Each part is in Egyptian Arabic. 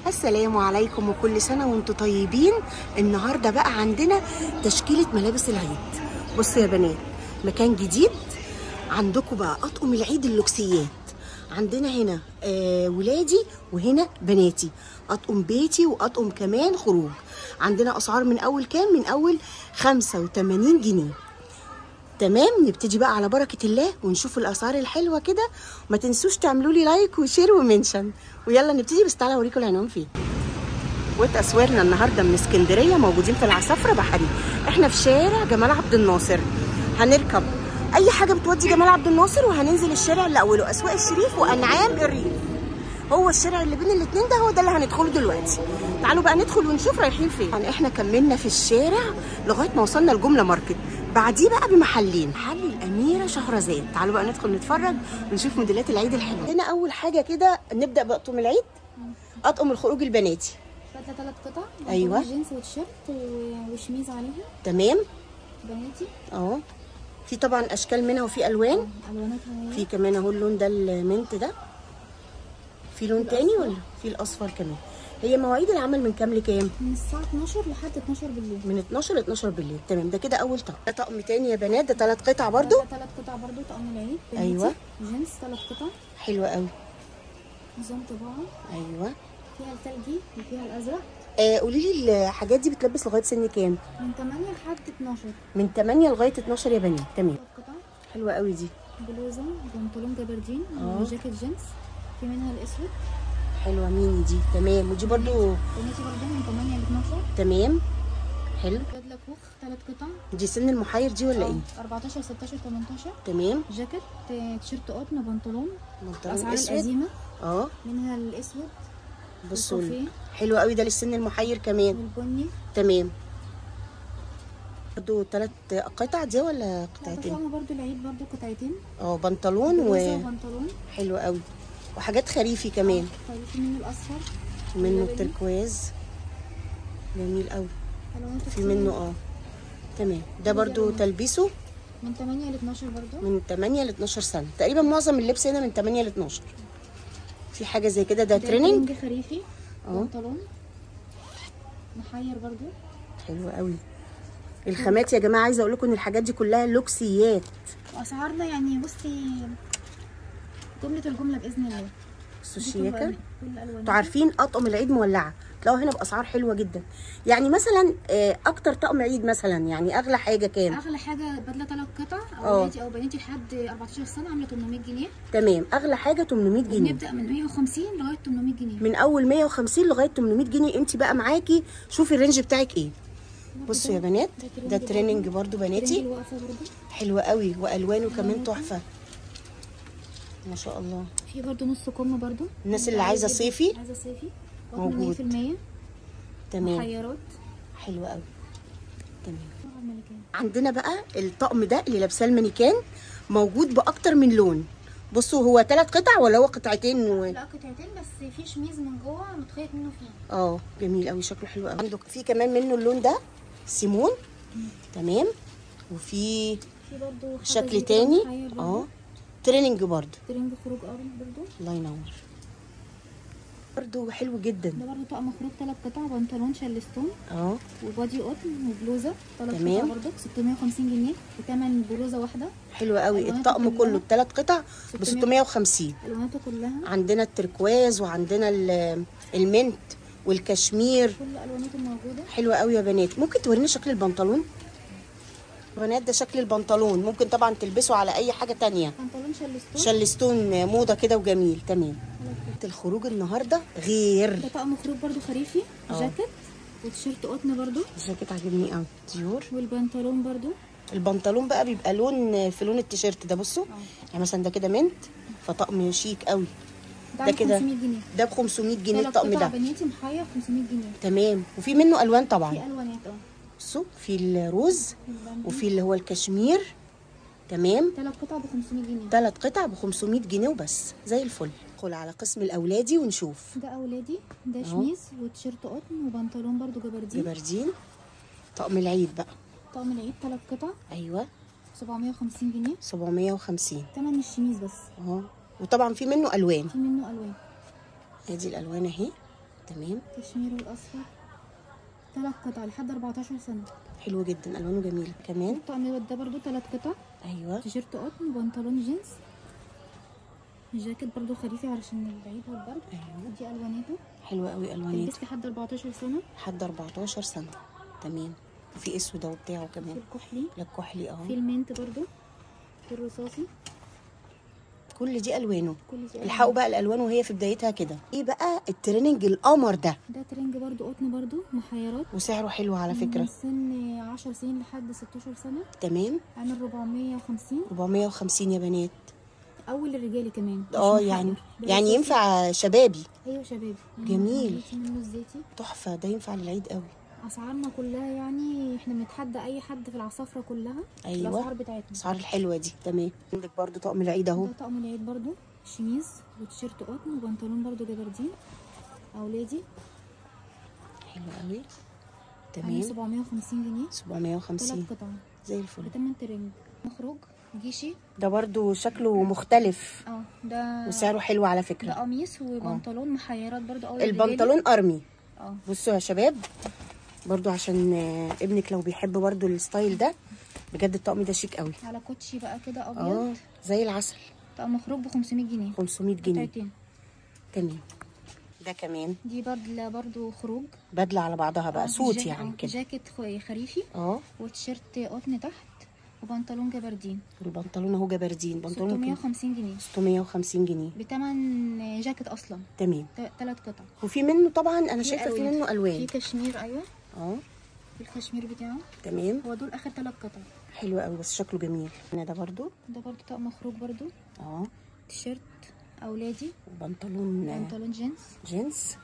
السلام عليكم وكل سنة وانتم طيبين النهاردة بقى عندنا تشكيلة ملابس العيد بصوا يا بنات مكان جديد عندكم بقى أطقم العيد اللوكسيات عندنا هنا آه ولادي وهنا بناتي أطقم بيتي وأطقم كمان خروج عندنا أسعار من أول كام من أول 85 جنيه تمام نبتدي بقى على بركة الله ونشوف الأسعار الحلوة كده وما تنسوش تعملوا لي لايك وشير ومنشن ويلا نبتدي بس تعالى أوريكم العنوان فين وتصويرنا النهارده من اسكندريه موجودين في العصافره بحري احنا في شارع جمال عبد الناصر هنركب اي حاجه بتودي جمال عبد الناصر وهننزل الشارع اللي اوله اسواق الشريف وانعام الريف هو الشارع اللي بين الاثنين ده هو ده اللي هندخله دلوقتي تعالوا بقى ندخل ونشوف رايحين فين يعني احنا كملنا في الشارع لغايه ما وصلنا الجمله ماركت بعديه بقى بمحلين محل الاميره شهرزاد تعالوا بقى ندخل نتفرج ونشوف موديلات العيد الحلوه هنا اول حاجه كده نبدا باطقم العيد اطقم الخروج البناتي بدله ثلاث قطع أيوة. بنطلون جينز وتيشيرت و- وشميز عليها تمام بناتي اه في طبعا اشكال منها وفي الوان الواناتها هي في كمان اهو اللون ده المنت ده في لون تاني ولا في الاصفر كمان هي مواعيد العمل من كام لكام من الساعه 12 لحد 12 بالليل من 12 ل 12 بالليل تمام ده كده اول طقم ده طقم تاني يا بنات ده ثلاث قطع برضو ثلاث قطع برضو طقم العيد بناتي أيوة. جينز ثلاث قطع حلوه قوي نظام طباعه ايوه فيها الثلجي وفيها الازرق آه قولي لي الحاجات دي بتلبس لغايه سن كام من 8 لحد 12 من 8 لغايه 12 يا بنات تمام ثلاث قطع حلوه قوي دي بلوزه بنطلون جبردين آه. وجاكيت جينز في منها الاسود حلوه ميني دي تمام ودي برضو بناتي برضو من 8 ل 12 تمام حلو بدله كوخ ثلاث قطع دي سن المحير دي ولا ايه 14 16 18 تمام جاكيت آه، تيشيرت قطن بنطلون بنطلون الاسعار اسود القديمه اه منها الاسود بصوا والكافيه حلو قوي ده للسن المحير كمان والبني تمام برضو ثلاث قطع دي ولا قطعتين طبعا برضو العيد برضو قطعتين اه بنطلون بلوزة و وبنطلون حلو قوي وحاجات خريفي كمان طيب في منه الاصفر منه واللبني. التركواز جميل قوي الواناته في كتير. منه اه تمام ده برضو ألوان. تلبيسه من 8 ل 12 برضو من 8 ل 12 سنه تقريبا معظم اللبس هنا من 8 ل 12 في حاجه زي كده ده تريننج ترنج خريفي اه. بنطلون محير برضو حلو قوي الخامات يا جماعه عايزه اقول لكم ان الحاجات دي كلها لوكسيات واسعارنا يعني بصي جملة الجملة بإذن الله بصوا دي الشياكه كل كل ألوانها انتوا عارفين اطقم العيد مولعه تلاقوا هنا باسعار حلوه جدا يعني مثلا آه، اكتر طقم عيد مثلا يعني اغلى حاجه كام أغلى حاجة بدلة ثلاث قطع اه. أولادي أو بناتي لحد 14 سنة عاملة 800 جنيه تمام اغلى حاجه 800 جنيه بنبدأ من 150 لغاية 800 جنيه من اول 150 لغايه 800 جنيه انت بقى معاكي شوفي الرينج بتاعك ايه بصوا يا بنات ده تريننج برضو ترنج بناتي الوقفة برضو حلوه قوي والوانه كمان تحفه ما شاء الله في برضو نص كم برضو الناس اللي عايزة يجيب- صيفي عايزة صيفي موجود. 100% تمام محيرات حلوه قوي تمام طبعا ملكية عندنا بقى الطقم ده اللي لابساه المانيكان موجود باكتر من لون بصوا هو ثلاث قطع ولا هو قطعتين و... لا قطعتين بس في شميز من جوه متخيط منه فيه اه جميل قوي شكله حلو قوي عندك في كمان منه اللون ده سيمون تمام وفي في برضو حاجة شكل زي كده تاني محير برضو. اه تريننج برضو ترنج خروج أرض برضو الله ينور برضو حلو جدا ده برضو طقم خروج ثلاث قطع بنطلون شلستون اه وبادي قطن وبلوزه ثلاث تمام. قطع برضو 650 جنيه بثمن بلوزه واحده حلو قوي ألواناته الطقم كلها. كله الثلاث قطع ب 650 الواناته كلها عندنا التركواز وعندنا ال- المنت والكشمير كل الواناته موجوده حلوة قوي يا بنات ممكن تورينا شكل البنطلون بنات ده شكل البنطلون ممكن طبعا تلبسه على اي حاجة تانية بنطلون شلستون شلستون موضة كده وجميل تمام ثلاث قطع. الخروج النهاردة غير ده طقم خروج برضو خريفي اه. جاكيت وتيشيرت قطن برضو الجاكيت عاجبني قوي ديور والبنطلون برضو البنطلون بقى بيبقى لون في لون التيشيرت ده بصوا يعني مثلا ده كده منت فطقم شيك قوي ده ده ب كده 500 جنيه ده ب 500 جنيه ثلاث الطقم قطع ده بناتي محير 500 جنيه تمام وفي منه الوان في طبعا الوانات اه بصوا في الروز البامبي. وفي اللي هو الكشمير تمام ثلاث قطع ب 500 جنيه ثلاث قطع ب 500 جنيه وبس زي الفل ندخل على قسم الاولادي ونشوف ده اولادي ده اهو. شميز وتيشيرت قطن وبنطلون برضو جبردين جبردين طقم العيد بقى طقم العيد ثلاث قطع ايوه 750 جنيه 750 تمن الشميز بس اهو وطبعا في منه الوان في منه الوان ادي الالوان اهي تمام كشمير والاصفر ثلاث قطع لحد 14 سنه حلو جدا الوانه جميله كمان الطقم ده برضو ثلاث قطع ايوه تيشيرت قطن وبنطلون جينز الجاكيت برضو خريفي علشان العيد والبرد ايوه دي الواناته حلوه قوي الوانات تلبس لحد 14 سنه لحد 14 سنه تمام وفي اسود اهو بتاعه في كمان الكحلي لا الكحلي في اهو المنت برضو في الرصاصي كل دي الوانه كل دي ألوان. الحقوا بقى الالوان وهي في بدايتها كده ايه بقى التريننج القمر ده ده ترنج برضو قطن برضو محيرات وسعره حلو على فكره من سن 10 سنين لحد 16 سنه تمام عامل 450 450 يا بنات اول الرجالي كمان مش اه محير. يعني ده يعني رصاصي. ينفع شبابي ايوه شبابي جميل. عملتي منه الزيتي تحفه ده ينفع للعيد قوي اسعارنا كلها يعني احنا بنتحدى اي حد في العصافره كلها أيوة. الاسعار بتاعتنا الاسعار الحلوه دي تمام عندك برضو طقم العيد اهو ده طقم العيد برضو شميز وتيشيرت قطن وبنطلون برضو جبردين اولادي حلو قوي عامل تمام 750 جنيه ثلاث 750 قطع زي الفل بتمن ترنج مخروج جيشي ده برضو شكله مختلف اه ده وسعره حلو على ده فكره قميص وبنطلون محيرات برضو اول البنطلون ارمي اه بصوا يا شباب برضو عشان آه، ابنك لو بيحب برضو الستايل ده بجد الطقم ده شيك قوي على كوتشي بقى كده ابيض اه زي العسل طقم مخروج ب 500 جنيه 500 جنيه قطعتين تمام ده كمان دي بدله برضو خروج بدله على بعضها بقى آه، سوت جاك- يعني آه، كده جاكيت خ- خريفي اه وتيشيرت قطن تحت وبنطلون جبردين البنطلون اهو جبردين بنطلون 650 جنيه 650 جنيه بتمن جاكيت اصلا تمام ثلاث قطع وفي منه طبعا انا في شايفه في ألوان. منه في الوان كشمير ايوه اه في الكشمير بتاعه تمام هو دول اخر ثلاث قطع حلو قوي بس شكله جميل هنا ده برضو ده برضو طقم مخروج برضو اه تيشيرت اولادي وبنطلون آه، بنطلون جينز جينز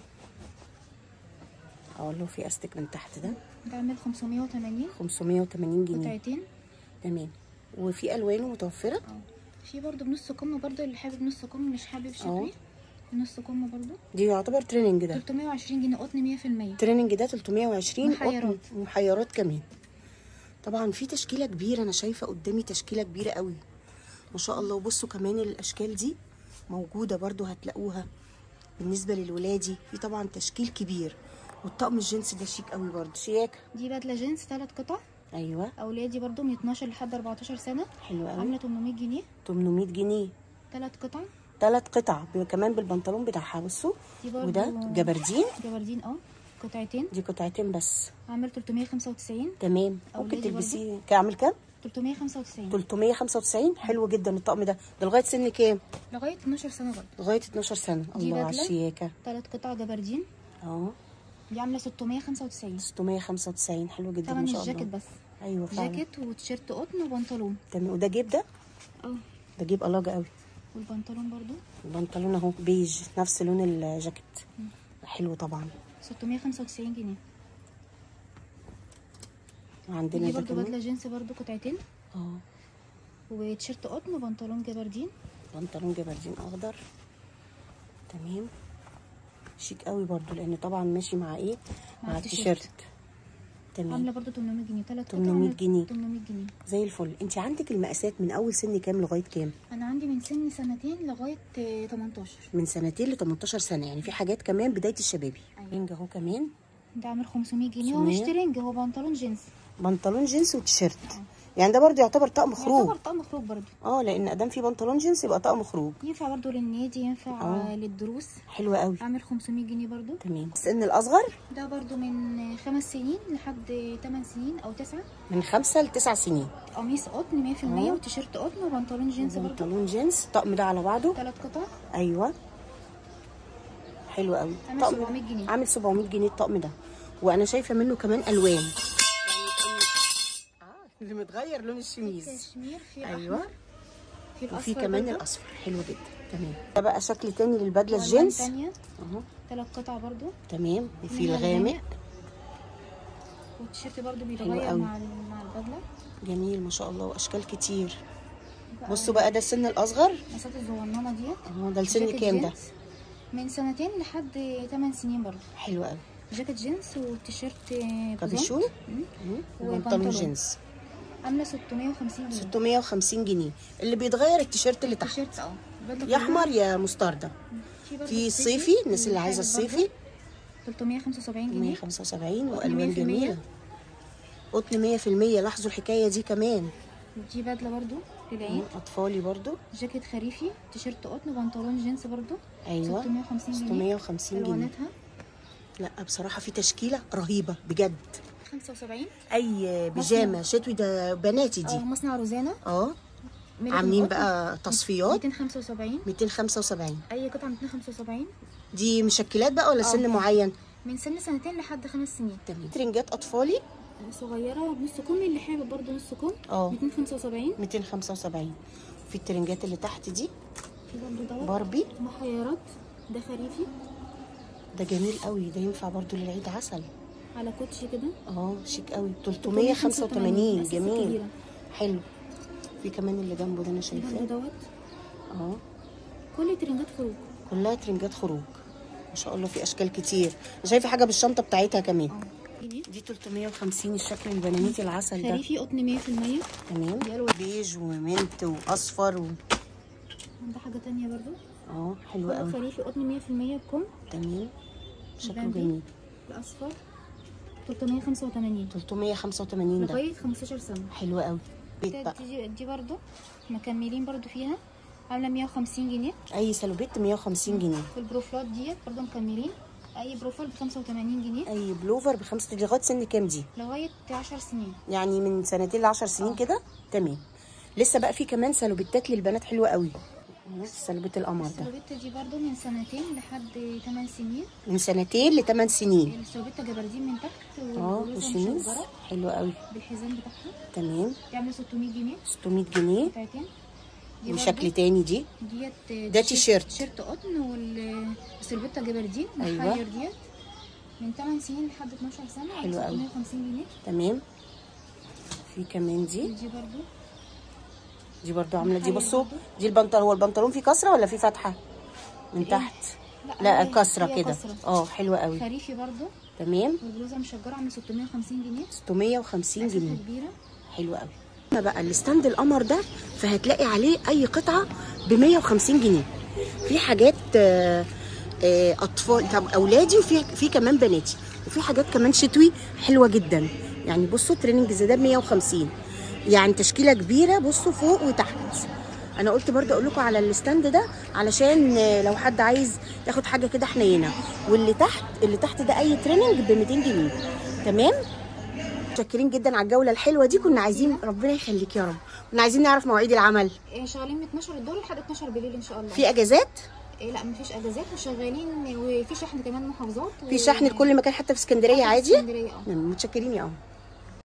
اقول له في استك من تحت ده ده عامل 580 580 جنيه قطعتين تمام وفي الوانه متوفره اه في برضو بنص كم برضو اللي حابب نص كم مش حابب شتوي نص كم برضو دي يعتبر تريننج ده 320 جنيه قطن 100% تريننج ده 320 محيرات. قطن ومحيرات كمان طبعا في تشكيله كبيره انا شايفه قدامي تشكيله كبيره قوي ما شاء الله وبصوا كمان الاشكال دي موجوده برضو هتلاقوها بالنسبه للولادي في طبعا تشكيل كبير والطقم الجنس ده شيك قوي برضو شياكه دي بدله جينز ثلاث قطع ايوه اولادي برضو من 12 لحد 14 سنه حلو قوي عامله 800 جنيه 800 جنيه ثلاث قطع ثلاث قطع ب- كمان بالبنطلون بتاعها بصوا دي برضو وده جبردين جبردين اه قطعتين دي قطعتين بس عامل 395 تمام ممكن أولادي برضو. تلبسيه كعمل كام 395 395 حلو جدا الطقم ده ده لغايه سن كام لغايه 12 سنه برضو لغايه 12 سنه دي الله على بدلة. الشياكه ثلاث قطع جبردين اه دي عامله 695 695 حلو جدا طبعا ما شاء الجاكيت الله بس ايوه فعلا جاكيت وتيشيرت قطن وبنطلون تمام وده جيب ده اه ده جيب الاجا قوي والبنطلون برضو البنطلون اهو بيج نفس لون الجاكيت حلو طبعا 695 جنيه وعندنا دي ده برضو بدله كمان جينز برضو قطعتين اه وتيشيرت قطن وبنطلون جبردين بنطلون جبردين اخضر تمام شيك قوي برضو لان طبعا ماشي مع ايه مع مع التيشيرت. التيشيرت تمام عامله برضو 800 جنيه ثلاث قطع 800 عاملة جنيه. 800 جنيه زي الفل انت عندك المقاسات من اول سن كام لغايه كام انا عندي من سن سنتين لغايه آه، 18 من سنتين ل 18 سنه يعني في حاجات كمان بدايه الشبابي أيوة. رينج اهو كمان ده عامل 500 جنيه هو مش 500. ترنج هو بنطلون جينز بنطلون جينز وتيشيرت يعني ده برضو يعتبر طقم خروج يعتبر طقم خروج برضو اه لان ادام في بنطلون جينز يبقى طقم خروج ينفع برضو للنادي ينفع آه. آه. للدروس حلو قوي عامل 500 جنيه برضو تمام السن الاصغر ده برضو من خمس سنين لحد 8 سنين او 9 من خمسة لتسع سنين قميص قطن 100% آه. وتيشيرت قطن وبنطلون جينز برضو بنطلون جينز الطقم ده على بعضه ثلاث قطع ايوه حلو قوي عامل طقم 700 جنيه. عامل 700 جنيه الطقم ده وانا شايفه منه كمان الوان اه اللي متغير لون الشميز كشمير في أيوة. احمر في الاصفر وفي كمان برضو. الاصفر حلو جدا تمام ده بقى شكل تاني للبدله وألوان الجينز تانية اهو ثلاث قطع برضو تمام وفي منها الغامق والتيشيرت برضو حلو بيتغير قوي. مع ال- مع البدله جميل ما شاء الله واشكال كتير بقى بصوا بقى ده السن الاصغر المقاسات الصغننه ديت اهو ده السن جاكيت كام ده جينز من سنتين لحد 8 سنين برضو حلو قوي جاكيت جينز والتيشيرت بيزون. كابيشون مم. مم. وبنطلون. وبنطلون جينز عامله 650 جنيه 650 جنيه اللي بيتغير التيشيرت اللي تحت التيشيرت اه البدلة يا كلها. احمر يا مستردة برضو في الصيفي الناس اللي عايزه حابب برضو. الصيفي 375 جنيه 175 قطن والوان 100%. جميله قطن 100% لاحظوا الحكايه دي كمان دي بدله برضو للعيد اطفالي برضو جاكيت خريفي تيشيرت قطن بنطلون جينز برضو ايوه 650 جنيه 650 جنيه الواناتها لا بصراحه في تشكيله رهيبه بجد 75 اي بيجامه شتوي ده بناتي اه دي مصنع روزانا اه ميلتون عاملين قطن. بقى تصفيات 275 275 اي قطعه 275 دي مشكلات بقى ولا آه. سن معين من سن سنتين لحد خمس سنين تمام ترنجات اطفالي صغيره بنص كم اللي حابب برضو نص كم اه 275 275 في الترنجات اللي تحت دي في برضو دوت باربي محيرات ده خريفي ده جميل قوي ده ينفع برضو للعيد عسل على كوتشي كده اه شيك قوي 385 مقاسات جميل كبيرة. حلو في كمان اللي جنبه ده انا في برضو شايفاه دوت اه كل ترنجات خروج كلها ترنجات خروج ما شاء الله في اشكال كتير أنا شايفه حاجه بالشنطه بتاعتها كمان اه دي دي 350 الشكل البنانيتي العسل ده خريفي قطن 100% تمام دي ألوان. بيج ومنت واصفر و... عندها حاجه تانية برضو اه حلو كله قوي خريفي قطن 100% بكم تمام شكله البامبي. جميل الاصفر 385 385 ده لغايه 15 سنه حلو قوي بيت بقى دي, دي برضو مكملين برضو فيها عامله 150 جنيه اي سلوبيت 150 جنيه والبروفلات ديت برضو مكملين اي بروفيل ب 85 جنيه اي بلوفر بخمسة لغايه سن كام دي لغايه 10 سنين يعني من سنتين ل 10 سنين كده تمام لسه بقى في كمان سلوبيتات للبنات حلوه قوي نفس سلوبيت القمر ده السلوبيتا دي برضو من سنتين لحد 8 سنين من سنتين ل 8 سنين السلوبيتا جبردين من تحت اه والبلوزة والشميز مشجرة حلو قوي بالحزام بتاعها تمام دي عامله 600 جنيه 600 جنيه بتاعتين دي وشكل برضو تاني دي ديت ده تيشيرت. تيشيرت قطن والسلوبيتا جبردين أيوة. محير ديت من 8 سنين لحد 12 سنه حلو أوي. 650 جنيه تمام في كمان دي دي برضو دي برضو عامله دي محير بصوا برضو. دي البنطلون هو البنطلون فيه كسره ولا فيه فتحه من تحت لا هي- كسره هي كده كسرة. اه حلوه قوي خريفي برضو تمام والبلوزه مشجره عامله 650 جنيه 650 مساحه جنيه كبيره حلو قوي اما بقى الستاند القمر ده فهتلاقي عليه اي قطعه ب 150 جنيه في حاجات آه، آه، اطفال طب اولادي وفي في كمان بناتي وفي حاجات كمان شتوي حلوه جدا يعني بصوا تريننج زي ده ب 150 يعني تشكيله كبيره بصوا فوق وتحت انا قلت برضه اقول لكم على الستاند ده علشان آه، لو حد عايز ياخد حاجه كده حنينه واللي تحت اللي تحت ده اي تريننج ب 200 جنيه تمام متشكرين جدا على الجوله الحلوه دي كنا عايزين ربنا يخليك يا رب كنا عايزين نعرف مواعيد العمل إيه، شغالين من 12 الظهر لحد 12 بالليل ان شاء الله في اجازات إيه لا مفيش اجازات وشغالين وفي شحن كمان محافظات في شحن لكل مكان حتى في اسكندريه عادي اسكندريه اه متشكرين يا قمر